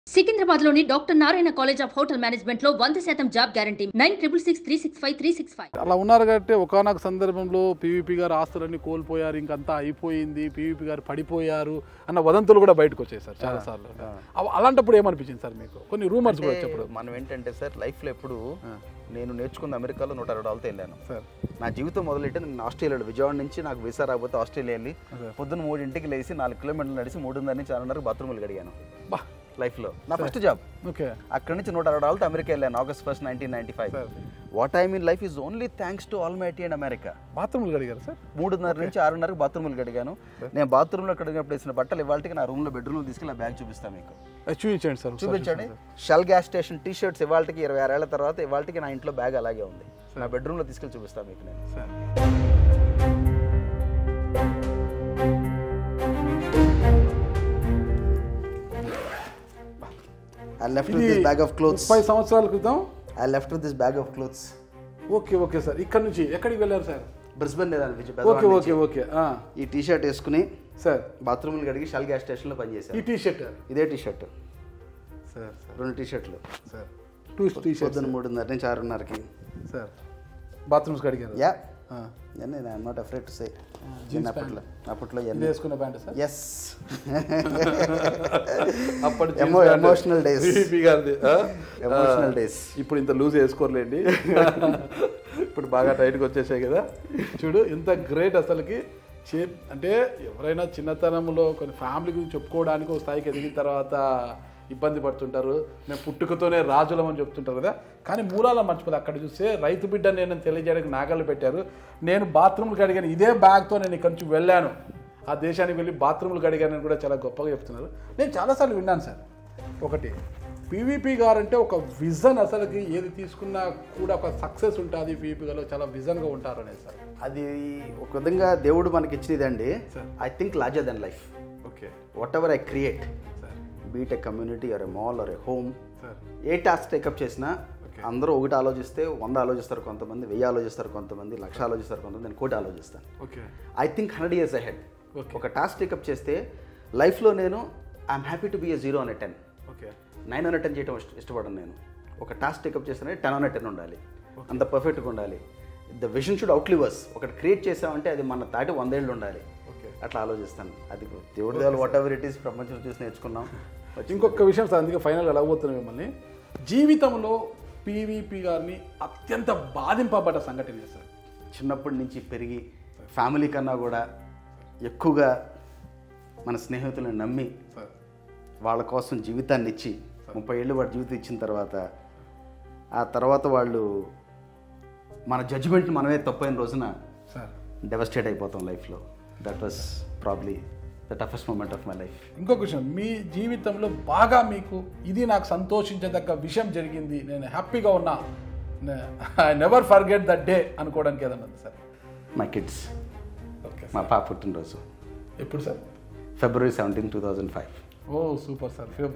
సికింద్రాబాద్ లోని doctor Narayana college of hotel management లో వంద శాతం job guarantee nine triple six three six five three six five అలా ఉన్నారు కాబట్టి ఒకనొక సందర్భంలో పీవీపీ గారు ఆస్తులన్నీ కోల్పోయారు ఇంకంతా అయిపోయింది పీవీపీ గారు పడిపోయారు అన్న వదంతులు కూడా బయటకు వచ్చాయి సార్ చాలా సార్లు అవ- అలాంటప్పుడు ఏమనిపించింది సార్ మీకు కొన్ని రూమర్స్ కూడా వచ్చేప్పుడు మనం ఏంటంటే సార్ లైఫ్లో ఎప్పుడు నేను నేర్చుకున్న అమెరికాలో నూట అరవై డాలర్తో వెళ్ళాను సార్ నా జీవితం మొదలెట్టి నేను ఆస్ట్రేలియాలో విజయవాడ నుంచి నాకు వీసా రాకపోతే ఆస్ట్రేలియా వెళ్ళి పొద్దున్న మూడింటికి లేచి నాలుగు కిలోమీటర్లు నడిచి మూడున్నర నుంచి ఆరున్నర బాత్రూములు గడిగాను బా లైఫ్లో నా ఫస్ట్ జాబ్ ఓకే అక్కడి నుంచి నూట అరవై డాలర్తో అమెరికా వెళ్ళాను August first nineteen ninety five sir what I mean life is only thanks to almighty and America బాత్రూమ్లు కడిగారు సార్ మూడున్నర నుంచి ఆరున్నరకు బాత్రూములు గడిగాను నేను బాత్రూంలో కడిగినప్పుడు వేసిన బట్టలు ఇవాళకి నా రూమ్లో బెడ్రూమ్లో తీసుకెళ్ళి బ్యాగ్ చూపిస్తాను మీకు అది చూపించండి సార్ ఒకసారి చూపించండి Shell gas station T shirts ఇవాళకి ఇరవై ఆరేళ్ల తర్వాత ఇవాళకి నా ఇంట్లో బ్యాగ్ అలాగే ఉంది నా బెడ్రూమ్లో తీసుకెళ్ళి చూపిస్తాను మీకు నేను సార్ ఐ లెఫ్ట్ ఇది దిస్ బ్యాగ్ ఆఫ్ క్లోత్స్ ముప్పై సంవత్సరాల క్రితం I left this bag of clothes okay okay sir ఇక్కడ నుంచి ఎక్కడికి వెళ్ళారు సార్ బ్రిస్బెన్ లేదా అనిపించి ఓకే ఓకే ఓకే ఆ, ఈ టీ షర్ట్ వేసుకుని సార్ బాత్రూమ్లు కడిగి షెల్ గ్యాస్ స్టేషన్లో ఈ పనిచేశాను టీ షర్ట్ ఇదే టీ షర్ట్ సార్ సార్ రెండు టీ షర్ట్లు సార్ టూ టీ షర్ట్ పొద్దున్న మూడున్నర నుంచి ఆరున్నరకి సార్ బాత్రూమ్స్ కడిగారు యా ఆ, నేను I'm not afraid to say Jeans అప్పట్లో అప్పట్లో ఇది వేసుకున్న ప్యాంట్ సార్ ఎస్ అప్పటి Emo- emotional days. VVP గారిది ఆ? Emotional days. ఇప్పుడు ఇంత లూజ్ వేసుకోర్లేండి ఇప్పుడు బాగా టైట్గా వచ్చేసాయి కదా చూడు ఇంత గ్రేట్ అసలుకి చే అంటే ఎవరైనా చిన్నతనంలో కొన్ని ఫ్యామిలీ గురించి చెప్పుకోవడానికి ఒక స్థాయికి ఎదిగిన తర్వాత ఇబ్బంది పడుతుంటారు మేము పుట్టుకతోనే రాజులం అని చెప్తుంటారు కదా కానీ మూలాల మర్చిపోతే అక్కడ చూస్తే రైతు బిడ్డ నేను తెలియజేయడానికి నాగళ్ళు పెట్టారు నేను బాత్రూమ్లు కడిగాను ఇదే బ్యాగ్తో నేను ఇక్కడి నుంచి వెళ్ళాను ఆ దేశానికి వెళ్ళి బాత్రూమ్లు కడిగానని కూడా చాలా గొప్పగా చెప్తున్నారు నేను చాలాసార్లు విన్నాను సార్ ఒకటి పీవీపీ గారు అంటే ఒక విజన్ అసలుకి ఏది తీసుకున్నా కూడా ఒక సక్సెస్ ఉంటుంది పీవీపీ గారు చాలా విజన్గా ఉంటారు అనేది సార్ అది ఒక విధంగా దేవుడు మనకి ఇచ్చినదండి Sir. I think larger than life okay whatever I create sir be it a community or a mall or a home sir ఏ టాస్క్ టేకప్ చేసినా Okay. అందరూ ఒకటి ఆలోచిస్తే వంద ఆలోచిస్తారు కొంతమంది వెయ్యి ఆలోచిస్తారు కొంతమంది లక్ష ఆలోచిస్తారు కొంతమంది నేను కోటి ఆలోచిస్తాను okay I think hundred years ahead Okay. ఒక టాస్క్ టేకప్ చేస్తే లైఫ్లో నేను I'm happy to be a zero అనే ten okay nine hundred ten చేయడం ఇష్ట- ఇష్టపడను నేను ఒక టాస్క్ టేకప్ చేస్తే టెన్ హండ్రెడ్ టెన్ ఉండాలి అంత పర్ఫెక్ట్గా ఉండాలి the vision should out livers ఒకటి క్రియేట్ చేసామంటే అది మన తాటి వందేళ్ళు ఉండాలి ఓకే అట్లా ఆలోచిస్తాను అది దేవుడి దేవాలి వాట్ ఎవర్ ఇట్ ఈస్ ప్రపంచం చూసి నేర్చుకున్నాం ఇంకొక విషయం సార్ అందుకే ఫైనల్ అడగబోతున్నాం మిమ్మల్ని జీవితంలో పీవీపీ గారిని అత్యంత బాధింపబడ్డ సంఘటన సార్ చిన్నప్పటి నుంచి పెరిగి ఫ్యామిలీ కన్నా కూడా ఎక్కువగా మన స్నేహితులను నమ్మి సార్ వాళ్ళ కోసం జీవితాన్ని ఇచ్చి ముప్పై ఏళ్ళు వాడి జీవితం ఇచ్చిన తర్వాత ఆ తర్వాత వాళ్ళు మన జడ్జిమెంట్ మనమే తప్పైన రోజున సార్ డెవస్టేట్ అయిపోతాం లైఫ్లో that was probably the toughest moment of my life ఇంకొక విషయం మీ జీవితంలో బాగా మీకు ఇది నాకు సంతోషించదగ్గ విషయం జరిగింది నేను హ్యాపీగా ఉన్నా I never forget that day అనుకోవడానికి ఏదన్నా ఉంది సార్ మై కిడ్స్ ఓకే మా పాప పుట్టినరోజు ఎప్పుడు sir February seventeen two thousand five oh super sir Feb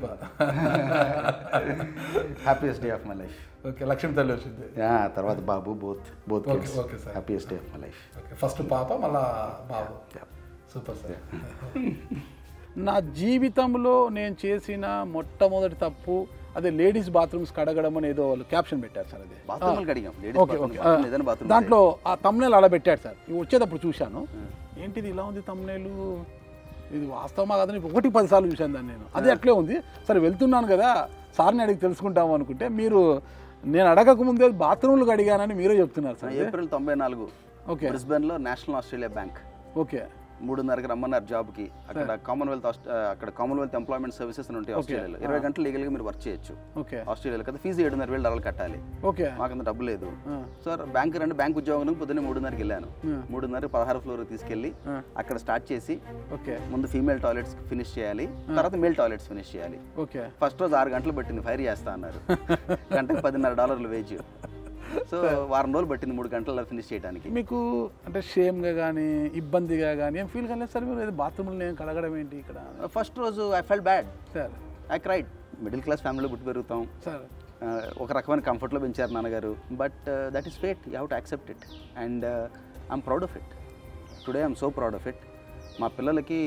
happiest day of my life okay Lakshmi తల్లి వచ్చింది తర్వాత బాబు both both Okay, kids okay, sir. Happiest day of my life okay first పాప మళ్ళా బాబు సూపర్ సార్ నా జీవితంలో నేను చేసిన మొట్టమొదటి తప్పు అదే లేడీస్ బాత్రూమ్స్ కడగడం అని ఏదో వాళ్ళు క్యాప్షన్ పెట్టారు సార్ అది బాత్రూమ్లు కడిగాం ఓకే ఓకే లేడీస్ ఏదైనా బాత్రూమ్ దాంట్లో ఆ తమ్నేల్ అలా పెట్టాడు సార్ ఇవి వచ్చేటప్పుడు చూశాను ఏంటిది ఇలా ఉంది తమ్నేలు ఇది వాస్తవమా కాదని ఒకటి పది సార్లు చూశాను దాన్ని నేను అది అట్లే ఉంది సరే వెళ్తున్నాను కదా సార్ని అడిగి తెలుసుకుంటాము అనుకుంటే మీరు నేను అడగక ముందే బాత్రూమ్లు అడిగానని మీరే చెప్తున్నారు సార్ ఏప్రిల్ తొంభై నాలుగు ఓకే బ్రిస్బెన్లో నేషనల్ ఆస్ట్రేలియా బ్యాంక్ ఓకే మూడున్నరకి రమ్మన్నారు జాబ్కి అక్కడ కామన్వెల్త్ ఆస్ట్- ఆ, అక్కడ కామన్వెల్త్ ఎంప్లాయ్మెంట్ సర్వీసెస్ అని ఉంటాయి ఆస్ట్రేలియాలో ఇరవై గంటలు లీగల్గా మీరు వర్క్ చేయొచ్చు ఓకే ఆస్ట్రేలియాలో కదా ఫీజు ఏడున్నర వేలు డాలర్లు కట్టాలి ఓకే మాకంత డబ్బు లేదు ఆ. సార్ బ్యాంక్ రండి బ్యాంక్ ఉద్యోగం పొద్దున్నే మూడున్నరకి వెళ్ళాను మూడున్నర పదహారు ఫ్లోర్ తీసుకెళ్ళి ఆ. అక్కడ స్టార్ట్ చేసి ఓకే ముందు ఫీమేల్ టాయిలెట్స్ ఫినిష్ చేయాలి తర్వాత మేల్ టాయిలెట్స్ ఫినిష్ చేయాలి ఓకే ఫస్ట్ రోజు ఆరు గంటలు పట్టింది ఫైర్ చేస్తా అన్నారు గంటకు పదిన్నర డాలర్లు వేజ్ సో వారం రోజులు పట్టింది మూడు గంటల్లో ఫినిష్ చేయడానికి మీకు అంటే షేమ్గా కానీ ఇబ్బందిగా కానీ ఏం ఫీల్ కాలేదు సార్ మీరు బాత్రూమ్లో నేను కడగడం ఏంటి ఇక్కడ ఫస్ట్ రోజు I felt bad sir I cried middle class ఫ్యామిలీలో పుట్టి పెరుగుతాం సార్ ఆ, ఒక రకమైన కంఫర్ట్లో పెంచారు నాన్నగారు but that is fate you have to accept it and I'm proud of it today I'm so proud of it మా పిల్లలకి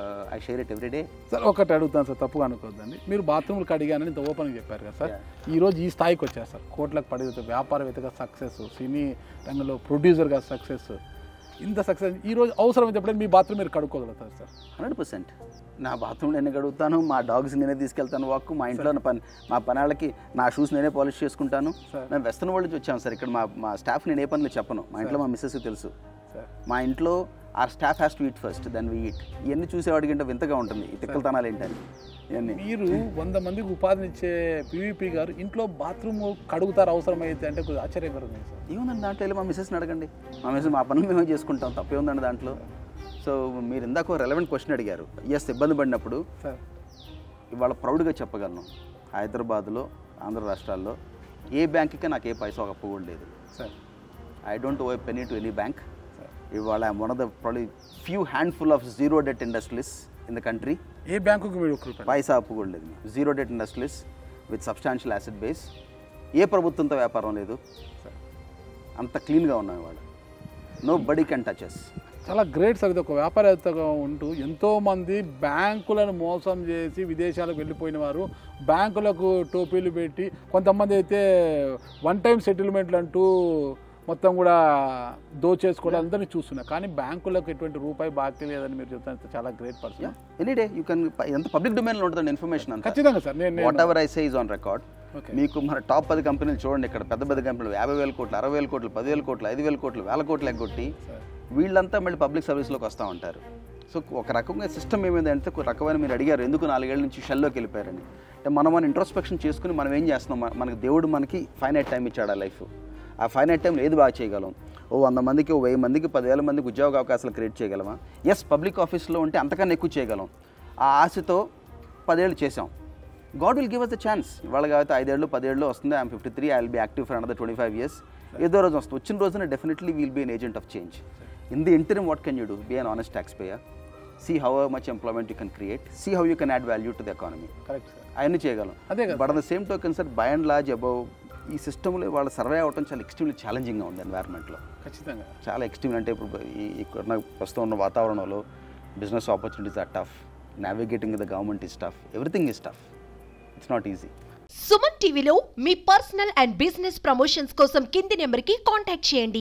I share it every day sir ఒకటి అడుగుతాను సార్ తప్పుగా అనుకోవద్దండి మీరు బాత్రూమ్లు కడిగానని ఇంత ఓపెన్గా చెప్పారు కదా సార్ ఈ రోజు ఈ స్థాయికి వచ్చారు సార్ కోట్లకు పడి వ్యాపారవేత్తగా సక్సెస్ సినీ రంగంలో ప్రొడ్యూసర్గా సక్సెస్ ఇంత సక్సెస్ ఈ రోజు అవసరమైతే ఎప్పుడైనా మీ బాత్రూమ్ మీరు కడుక్కోగలుగుతారు సార్ హండ్రెడ్ పర్సెంట్ నా బాత్రూమ్ నేనే గడుగుతాను మా డాగ్స్ నేనే తీసుకెళ్తాను వాక్ మా ఇంట్లో నా పని మా పనాళ్ళకి నా షూస్ నేనే పాలిష్ చేసుకుంటాను Sir. మేము వెస్టర్న్ వరల్డ్ నుంచి వచ్చాము సార్ ఇక్కడ మా మా స్టాఫ్ నేను ఏ పనులు చెప్పను మా ఇంట్లో మా మిస్సెస్ తెలుసు సార్ మా ఇంట్లో ఆ staff has to eat first then we eat ఇవన్నీ చూసేవాడికి ఏంటో వింతగా ఉంటుంది ఈ తిక్కలతనాలు ఏంటని ఇవన్నీ మీరు వంద మందికి ఉపాధినిచ్చే పీవీపీ గారు ఇంట్లో బాత్రూమ్ కడుగుతారు అవసరమైతే అంటే కొద్దిగా ఆశ్చర్యకరంగా ఉంది సార్ ఏముందండి దాంట్లో వెళ్ళి మా మిస్సెస్ని అడగండి మా మిస్సెస్ మా పనులు మేమే చేసుకుంటాం తప్పేముందండి దాంట్లో సో మీరు ఇందాక రెలవెంట్ క్వశ్చన్ అడిగారు ఎస్ ఇబ్బంది పడినప్పుడు సార్ ఇవాళ ప్రౌడ్గా చెప్పగలను హైదరాబాద్లో ఆంధ్ర రాష్ట్రాల్లో ఏ బ్యాంక్కి నాకు ఏ పైసా ఒక అప్పు కూడా లేదు sir I don't owe penny to any bank sir ఇవాళ one of the probably few handful of zero debt industries in the country ఏ బ్యాంకుకి మీరు ఒక్క రూపాయి పైసా అప్పు కూడా లేదు zero debt industries with substantial asset base ఏ ప్రభుత్వంతో వ్యాపారం లేదు సార్ అంత క్లీన్గా ఉన్నాం ఇవాళ నో బడీ కెన్ టచెస్ చాలా గ్రేట్ సార్ ఇది ఒక వ్యాపారవేత్తగా ఉంటూ ఎంతోమంది బ్యాంకులను మోసం చేసి విదేశాలకు వెళ్ళిపోయిన వారు బ్యాంకులకు టోపీలు పెట్టి కొంతమంది అయితే వన్ టైం సెటిల్మెంట్లు అంటూ మొత్తం కూడా దోచేసుకోవడం అందరినీ చూస్తున్నారు కానీ బ్యాంకులకు ఎటువంటి రూపాయి బాకీ లేదని మీరు చెప్తాను చాలా great person any day you can ఎంత పబ్లిక్ డొమైన్లో ఉంటుందండి ఇన్ఫర్మేషన్ అంతా ఖచ్చితంగా సార్ నేను whatever I say is on record okay మీకు మన టాప్ పది కంపెనీలు చూడండి ఇక్కడ పెద్ద పెద్ద కంపెనీలు యాభై వేల కోట్లు అరవై వేల కోట్లు పదివేల కోట్లు ఐదు వేల కోట్లు వేల కోట్లు ఎగ్గొట్టి సార్ వీళ్ళంతా మళ్ళీ పబ్లిక్ సర్వీస్లోకి వస్తూ ఉంటారు సో ఒక రకంగా సిస్టమ్ ఏమైందంటే ఒక రకమైన మీరు అడిగారు ఎందుకు నాలుగేళ్ల నుంచి షెల్లోకి వెళ్ళిపోయారని అంటే మనం మన ఇంట్రోస్పెక్షన్ చేసుకుని మనం ఏం చేస్తున్నాం మన- మనకి దేవుడు మనకి ఫైనైట్ టైం ఇచ్చాడు ఆ లైఫ్ ఆ ఫైనైట్ టైంలో ఏది బాగా చేయగలం ఓ వంద మందికి ఓ వెయ్యి మందికి పదివేల మందికి ఉద్యోగ అవకాశాలు క్రియేట్ చేయగలమా ఎస్ పబ్లిక్ ఆఫీస్లో ఉంటే అంతకన్నా ఎక్కువ చేయగలం ఆ ఆశతో పదేళ్ళు చేసాం God will give us the chance ఇవాళ కాబట్టి ఐదేళ్ళు పదేళ్ళు వస్తుంది I'm fifty three I will be active for another twenty five years ఏదో రోజు వస్తుంది వచ్చిన రోజున definitely will be an agent of change in the interim what can you do be an honest tax payer see how much employment you can create see how you can add value to the economy correct sir అవన్నీ చేయగలం అదే కదా but at the same token sir by and large above ఈ సిస్టంలో వాళ్ళ survey అవ్వటం చాలా extremely ఛాలెంజింగ్గా ఉంది ఎన్వైర్న్మెంట్లో ఖచ్చితంగా చాలా ఎక్స్ట్రీమ్ అంటే ఇప్పుడు ఈ- ఇక్కడ నాకు ప్రస్తుతం ఉన్న వాతావరణంలో business opportunities are tough navigating the government is tough everything is tough it's not easy Suman టీవీలో మీ పర్సనల్ అండ్ బిజినెస్ ప్రమోషన్స్ కోసం కింది నెంబర్కి కాంటాక్ట్ చేయండి